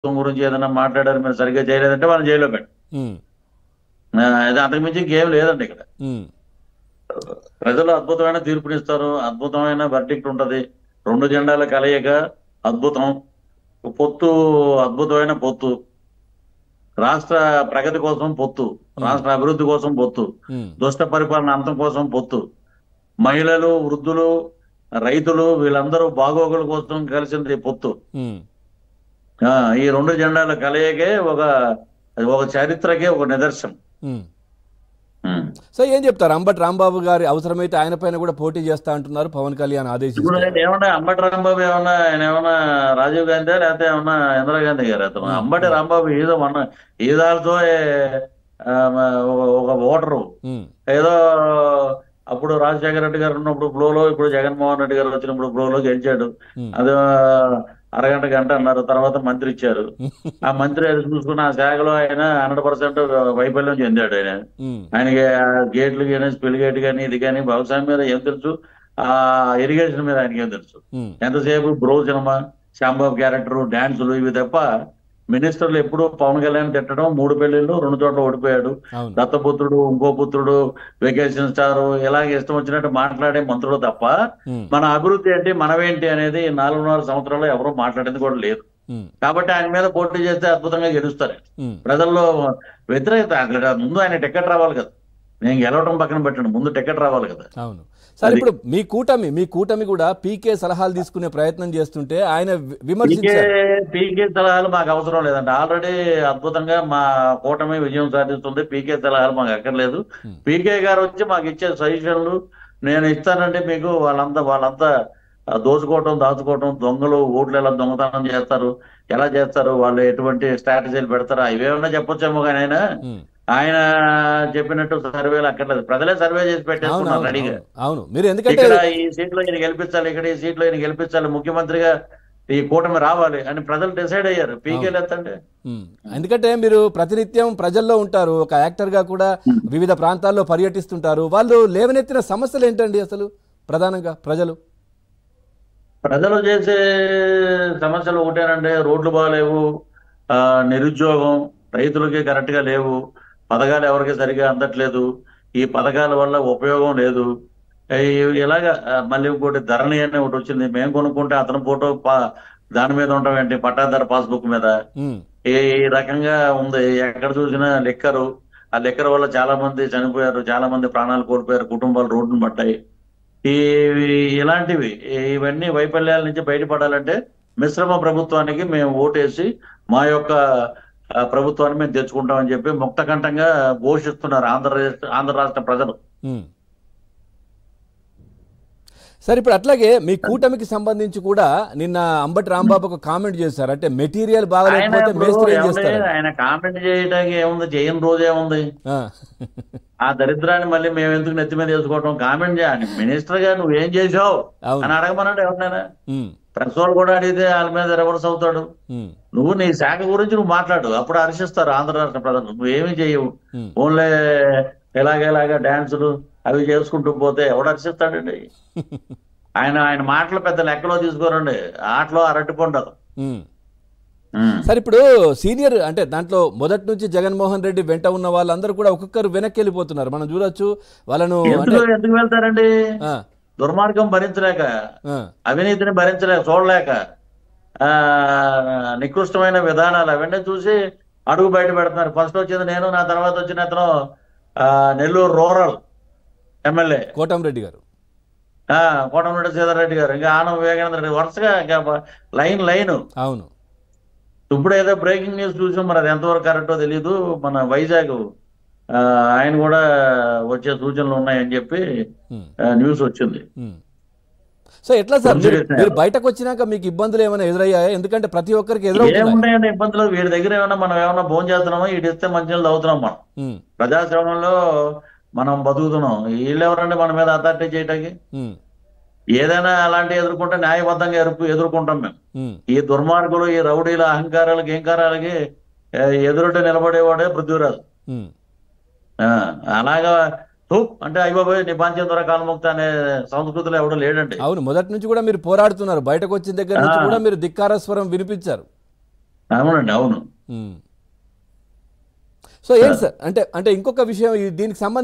ప్రభుత్వం గురించి ఏదైనా మాట్లాడారు మీరు సరిగ్గా చేయలేదంటే వాళ్ళని జైల్లో పెట్టు ఉమ్, ఆ, ఇది అంతకుమించి ఇంకేం లేదండి ఇక్కడ ఉమ్, ప్రజలు అద్భుతమైన తీర్పునిస్తారు అద్భుతమైన వర్డిక్ట్ ఉంటది రెండు జెండాల కలయిక అద్భుతం పొత్తు అద్భుతమైన పొత్తు రాష్ట్ర ప్రగతి కోసం పొత్తు రాష్ట్ర అభివృద్ధి కోసం పొత్తు ఉమ్, దుష్ట పరిపాలన అంతం కోసం పొత్తు మహిళలు వృద్ధులు రైతులు వీళ్ళందరూ బాగోగుల కోసం కలిసింది పొత్తు ఉమ్. ఆ, ఈ రెండు జెండాల కలయికే ఒక ఒక చరిత్రకే ఒక నిదర్శనం ఉమ్. ఉం. సో ఏం చెప్తారు అంబటి రాంబాబు గారి అవసరమైతే ఆయన పైన కూడా పోటీ చేస్తా అంటున్నారు పవన్ కళ్యాణ్ ఇప్పుడు ఆదేశిస్తారు నేను ఏమన్నా అంబటి రాంబాబు ఏమన్నా ఆయన ఏమన్నా రాజీవ్ గాంధీ లేకపోతే ఏమన్నా ఇందిరాగాంధీ గారు అతను అంబటి రాంబాబు ఈదో మన ఈదాలతో ఒక ఓటరు ఉమ్, ఏదో అప్పుడు రాజశేఖర రెడ్డి గారు ఉన్నప్పుడు బ్లోలో ఇప్పుడు జగన్మోహన్ రెడ్డి గారు వచ్చినప్పుడు బ్లోలో గెలిచాడు ఉమ్, అది అరగంట గంట అన్నారు తర్వాత మంత్రి ఇచ్చారు ఆ మంత్రి అది చూసుకున్న ఆ శాఖలో ఆయన హండ్రెడ్ పర్సెంట్ వైఫల్యం చెందాడు ఆయన ఉమ్, ఆయనకి ఆ గేట్లు కానీ స్పిల్ గేట్ కానీ ఇది కానీ వ్యవసాయం మీద ఏం తెలుసు ఆ ఇరిగేషన్ మీద ఆయనకి ఏం తెలుసు ఉమ్, ఎంతసేపు బ్రో సినిమా శ్యాంబాబు క్యారెక్టర్ డాన్సులు ఇవి తప్ప మినిస్టర్లు ఎప్పుడు పవన్ కళ్యాణ్ తిట్టడం మూడు పెళ్లిళ్ళు రెండు చోట్ల ఓడిపోయాడు అవును దత్తపుత్రుడు ఇంకో పుత్రుడు వెకేషన్ స్టార్ ఇలాగ ఇష్టం వచ్చినట్టు మాట్లాడే మంత్రులు తప్ప ఉమ్, మన అభివృద్ధి ఏంటి మనమేంటి అనేది ఈ నాలుగున్నర సంవత్సరాల్లో ఎవరు మాట్లాడేది కూడా లేదు ఉమ్, కాబట్టి ఆయన మీద పోటీ చేస్తే అద్భుతంగా గెలుస్తారు ఉమ్, ప్రజల్లో వ్యతిరేకత అక్కడ ముందు ఆయన టికెట్ రావాలి కదా నేను గెలవటం పక్కన పెట్టండి ముందు టికెట్ రావాలి కదా అవును సార్ ఇప్పుడు మీ కూటమి మీ కూటమి కూడా పీకే సలహాలు తీసుకునే ప్రయత్నం చేస్తుంటే ఆయన వి- పీకే విమర్శించారు పీకే సలహాలు మాకు అవసరం లేదండి ఆల్రెడీ అద్భుతంగా మా కూటమి విజయం సాధిస్తుంది పీకే సలహాలు మాకు అక్కర్లేదు Hmm. పీకే గారు వచ్చి మాకు ఇచ్చే సజెషన్లు నేను ఇస్తానంటే మీకు వాళ్ళంతా వాళ్ళంతా ఆ, దోచుకోవటం దాచుకోవటం దొంగలు ఓట్లు ఎలా దొంగతనం చేస్తారు ఎలా చేస్తారు వాళ్ళు ఎటువంటి స్ట్రాటజీలు పెడతారు ఇవేమన్నా చెప్పొచ్చేమో కానీ ఆయన ఉమ్, ఆయన చెప్పినట్టు సర్వేలు అక్కర్లేదు ప్రజలే సర్వే చేసి అవును పెట్టేస్తున్నారు అవును రెడీగా అవును, అవును మీరు ఎందుకంటే ఇక్కడ ఈ సీట్లో ఈయన గెలిపించాలి ఇక్కడ ఈ సీట్లో ఈయన గెలిపించాలి ముఖ్యమంత్రిగా ఈ కూటమి రావాలి అని ప్రజలు డిసైడ్ అయ్యారు పీకేలు ఎత్తండి ఉమ్, ఎందుకంటే మీరు ప్రతినిత్యం ప్రజల్లో ఉంటారు ఒక యాక్టర్ గా కూడా వివిధ ప్రాంతాల్లో పర్యటిస్తుంటారు వాళ్ళు లేవనెత్తిన సమస్యలు ఏంటండి అసలు ప్రధానంగా ప్రజలు ప్రజలు చేసే సమస్యలు ఒకటేనండి రోడ్లు బాగాలేవు ఆ, నిరుద్యోగం రైతులకి కరెక్ట్ గా లేవు పథకాలు ఎవరికి సరిగా అందట్లేదు ఈ పథకాల వల్ల ఉపయోగం లేదు ఈ- ఇలాగా ఆ, మళ్ళీ ఇంకోటి ధరణి అని ఒకటి వచ్చింది మేము కొనుక్కుంటే అతని ఫోటో పా- దాని మీద ఉంటాం ఏంటి పట్టాదారు పాస్బుక్ మీద ఉమ్, ఈ రకంగా ఉంది ఎక్కడ చూసినా లెక్కరు ఆ లెక్కర వల్ల చాలా మంది చనిపోయారు చాలా మంది ప్రాణాలు కోల్పోయారు కుటుంబాలు రోడ్డును పట్టాయి ఈ ఇలాంటివి ఇవన్నీ వైఫల్యాల నుంచి బయటపడాలంటే మిశ్రమ ప్రభుత్వానికి మేము ఓటేసి మా యొక్క ఆ, ప్రభుత్వాన్ని మేము తెచ్చుకుంటామని చెప్పి ముక్తకంఠంగా ఘోషిస్తున్నారు ఆంధ్రప్రదేశ్ ఆంధ్ర రాష్ట్ర ప్రజలు ఉమ్. సరే ఇప్పుడు అట్లాగే మీ కూటమికి సంబంధించి కూడా నిన్న అంబటి రాంబాబు ఒక కామెంట్ చేశారు అంటే మెటీరియల్ ఆయన బాగలేకపోతే ఇప్పుడు మేస్త్రి ఏం ఏమండి, చేస్తారు ఆయన కామెంట్ చేయడానికి ఏముంది చేయని రోజు ఏముంది ఆ. ఆ దరిద్రాన్ని మళ్ళీ మేము ఎందుకు నెత్తి మీద వేసుకోవటం కామెంట్ చేయాలి మినిస్టర్ గా నువ్వేం చేసావు అవును అని అడగమన్నాడు ఎవరినైనా ఉమ్, ప్రెస్ వాళ్ళు కూడా అడిగితే వాళ్ళ మీద రివర్స్ అవుతాడు ఉమ్, నువ్వు నీ శాఖ గురించి నువ్వు మాట్లాడు అప్పుడు హర్షిస్తారు ఆంధ్ర రాష్ట్ర ప్రజలు నువ్వేమీ చేయవు ఉమ్. ఓన్లీ ఎలాగేలాగా డాన్సులు అవి చేసుకుంటూ పోతే ఎవడు హర్షిస్తాడండి ఆయన ఆయన మాటలు పెద్ద లెక్కలో తీసుకోరండి ఆటలో అరటి పొండదు ఉమ్. సరే ఇప్పుడు సీనియర్ అంటే దాంట్లో మొదటి నుంచి జగన్మోహన్ రెడ్డి వెంట ఉన్న వాళ్ళందరూ కూడా ఒక్కొక్కరు వెనక్కి వెళ్ళిపోతున్నారు మనం చూడొచ్చు వాళ్ళను అంటే ఎందుకు ఎందుకు వెళ్తారండి ఆ, దుర్మార్గం భరించలేక ఆ, అవినీతిని భరించలేక చూడలేక ఆ నికృష్టమైన విధానాలు అవన్నీ చూసి అడుగు బయట పెడుతున్నారు ఫస్ట్ వచ్చింది నేను నా తర్వాత వచ్చిన అతను ఆ, నెల్లూరు రూరల్ ఎమ్మెల్యే కోటంరెడ్డి గారు ఆ, కోటమిరెడ్డి సీతారెడ్డి గారు ఇంకా ఆనం వివేకానంద రెడ్డి వరుసగా ఇంకా లైన్ లైన్ అవును ఇప్పుడు ఏదో బ్రేకింగ్ న్యూస్ చూసాం మరి అది ఎంతవరకు కరెక్టో తెలియదు మన వైజాగ్ ఆ, ఆయన కూడా వచ్చే సూచనలు ఉన్నాయని చెప్పి ఉమ్, ఆ, న్యూస్ వచ్చింది ఉమ్. సో ఎట్లా సార్ మీరు కొంచెం మీరు బయటకు వచ్చినాక మీకు ఇబ్బందులు ఏమైనా ఎదురయ్యాయా ఎందుకంటే ప్రతి ఒక్కరికి ఎదురవుతున్నాయి ఏమున్నాయండి ఇబ్బందులు వీడి దగ్గర ఏమన్నా మనం ఏమన్నా భోజనం చేస్తున్నామో వీడి ఇస్తే మంచినీళ్ళు తాగుతున్నాం మనం ఉమ్, ప్రజాశ్రమంలో మనం బతుకుతున్నాం వీళ్ళు ఎవరండి మన మీద అథారిటీ చేయటానికి ఉమ్, ఏదైనా అలాంటి ఎదుర్కొంటే న్యాయబద్ధంగా ఎదుర్కొ ఎదుర్కొంటాం మేము ఉమ్, ఈ దుర్మార్గులు ఈ రౌడీల అహంకారాలకి ఏంకారాలకి ఏ, ఎదురుంటే నిలబడేవాడే పృథ్వీరాజు ఉమ్, ఆ, అలాగా తూ అంటే అయిపోయి నీ పంచంద్ర కాలముక్త అనే సంస్కృతిలో ఎవడో లేడండి అవును మొదటి నుంచి కూడా మీరు పోరాడుతున్నారు బయటకు వచ్చిన దగ్గర నుంచి ఆ. కూడా మీరు ధిక్కార స్వరం వినిపించారు అవునండి అవును ఉమ్. సో ఏంటి సార్ అంటే అంటే ఇంకొక విషయం ఈ- దీనికి సంబంధించి